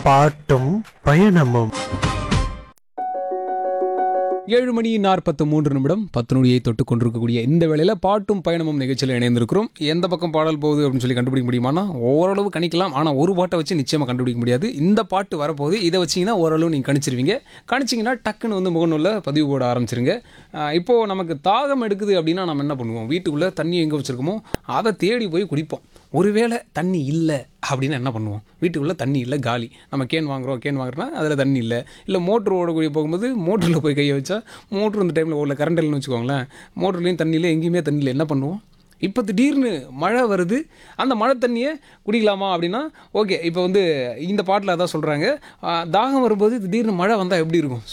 பாட்டும் பயணமும் ஏழு மணி நாற்பத்து மூன்று நிமிடம் பத்து நொடியை தொட்டு கொண்டிருக்கக்கூடிய இந்த வேளையில் பாட்டும் பயணமும் நிகழ்ச்சியில் இணைந்திருக்கிறோம் எந்த பக்கம் பாடல் போகுது அப்படின்னு சொல்லி கண்டுபிடிக்க முடியுமானா ஓரளவு கணிக்கலாம் ஆனால் ஒரு பாட்டை வச்சு நிச்சயமாக கண்டுபிடிக்க முடியாது இந்த பாட்டு வரப்போகுது இதை வச்சிங்கன்னா ஓரளவு நீங்கள் கணிச்சிருவீங்க கணிச்சிங்கன்னா டக்குன்னு வந்து முகநூலில் பதிவு போட ஆரம்பிச்சிருங்க ஆஹ் இப்போது நமக்கு தாகம் எடுக்குது அப்படின்னா நம்ம என்ன பண்ணுவோம் வீட்டுக்குள்ளே தண்ணி எங்கே வச்சுருக்கோமோ அதை தேடி போய் குடிப்போம் ஒருவேளை தண்ணி இல்லை அப்படின்னா என்ன பண்ணுவோம் வீட்டுக்குள்ளே தண்ணி இல்லை காலி நம்ம கேன் வாங்குறோம் கேன் வாங்குறோம்னா அதில் தண்ணி இல்லை இல்லை மோட்ரு ஓடக்கூடிய போகும்போது மோட்டரில் போய் கையை வச்சா மோட்ரு இந்த டைமில் ஓடல கரண்ட் இல்லைன்னு வச்சுக்கோங்களேன் மோட்டர்லேயும் தண்ணி இல்லை எங்கேயுமே தண்ணி இல்லை என்ன பண்ணுவோம் இப்போ திடீர்னு மழை வருது அந்த மழை தண்ணியை குடிக்கலாமா அப்படின்னா ஓகே இப்போ வந்து இந்த பாட்டில் அதான் சொல்கிறாங்க தாகம் வரும்போது திடீர்னு மழை வந்தால் எப்படி இருக்கும்